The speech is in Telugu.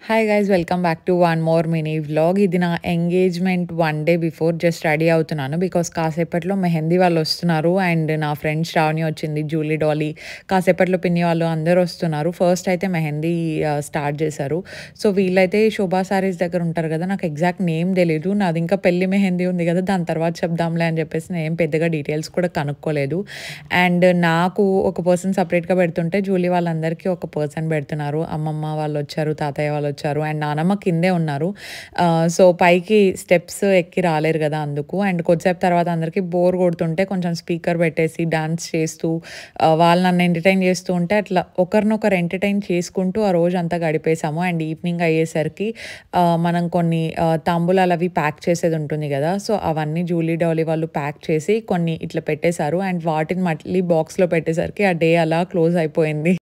hi guys welcome back to one more mini vlog ఇది నా engagement one day before just ready అవుతున్నాను బికాస్ కాసేపట్లో మెహందీ వాళ్ళు వస్తున్నారు అండ్ నా ఫ్రెండ్ శ్రావణి వచ్చింది జూలీ డాలీ కాసేపట్లో పిన్ని వాళ్ళు అందరూ వస్తున్నారు ఫస్ట్ అయితే మెహందీ స్టార్ట్ చేశారు సో వీళ్ళైతే శోభా సారీస్ దగ్గర ఉంటారు కదా నాకు ఎగ్జాక్ట్ నేమ్ తెలీదు నాది ఇంకా పెళ్లి మెహందీ ఉంది కదా దాని తర్వాత చెప్దాంలే అని చెప్పేసి నేను ఏం పెద్దగా డీటెయిల్స్ కూడా కనుక్కోలేదు అండ్ నాకు ఒక పర్సన్ సపరేట్గా పెడుతుంటే జూలీ వాళ్ళందరికీ ఒక పర్సన్ పెడుతున్నారు అమ్మమ్మ వాళ్ళు వచ్చారు తాతయ్య వాళ్ళు వచ్చారు అండ్ నానమ్మ కిందే ఉన్నారు ఆ, సో పైకి స్టెప్స్ ఎక్కి రాలేరు కదా అందుకు అండ్ కొద్దిసేపు తర్వాత అందరికీ బోర్ కొడుతుంటే కొంచెం స్పీకర్ పెట్టేసి డాన్స్ చేస్తూ ఆ, వాళ్ళు నన్ను ఎంటర్టైన్ చేస్తూ ఉంటే అట్లా ఒకరినొకరు ఎంటర్టైన్ చేసుకుంటూ ఆ రోజు అంతా గడిపేశాము అండ్ ఈవినింగ్ అయ్యేసరికి ఆ, మనం కొన్ని ఆ, తాంబూలాలు అవి ప్యాక్ చేసేది ఉంటుంది కదా సో అవన్నీ జూలీ డౌలీ వాళ్ళు ప్యాక్ చేసి కొన్ని ఇట్లా పెట్టేశారు అండ్ వాటిని మళ్ళీ బాక్స్లో పెట్టేసరికి ఆ డే అలా క్లోజ్ అయిపోయింది